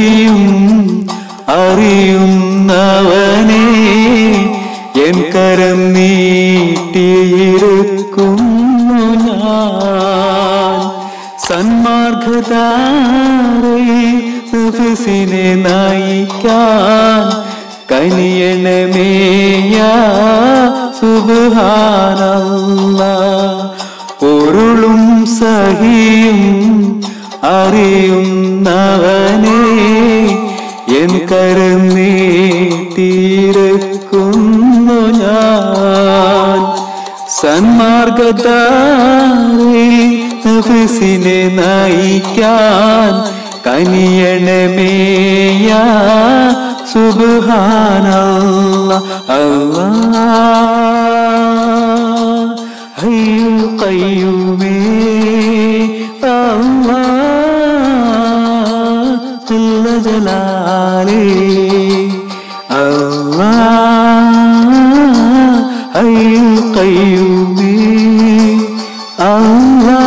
സഹിയും അറിയുന്നവനെ N കരം നീട്ടിയിരിക്കുന്നു ഞാൻ സന്മാർഗതാരെ നയിക്കാൻ കനിയണമേയ സുബാനല്ല പൊരുളും സഹിയും അറിയുന്നവനെ എൻ കരം നീട്ടിയിരിക്കുന്നു ഞാൻ സന്മാർഗതാരിൽ നഫിസിനെ നയിക്കാൻ കനിയണമേയ സുബ്ഹാനല്ല അല്ലാ ഹയ്യുൽ ഖയ്യൂമേ അല്ലാ ജല്ല ജലാലേ അല്ലാ ഹയ്യുൽ ഖയ്യൂമേ അല്ലാ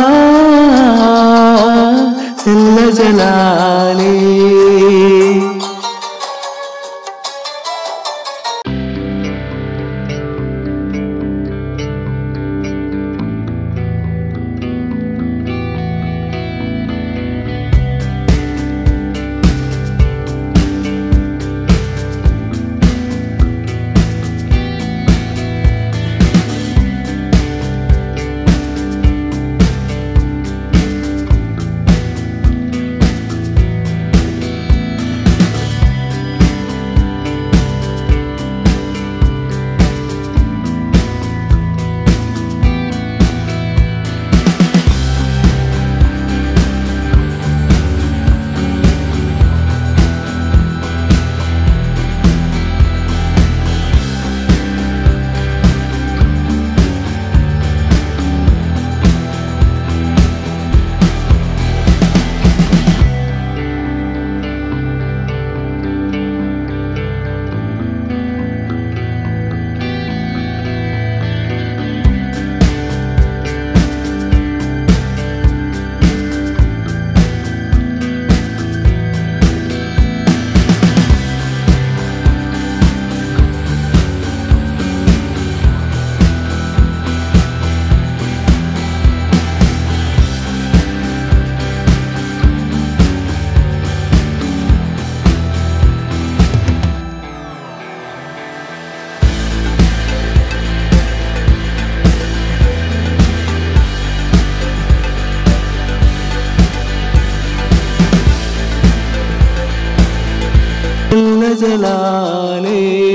ജല്ല ജലാലേ ജലാലേ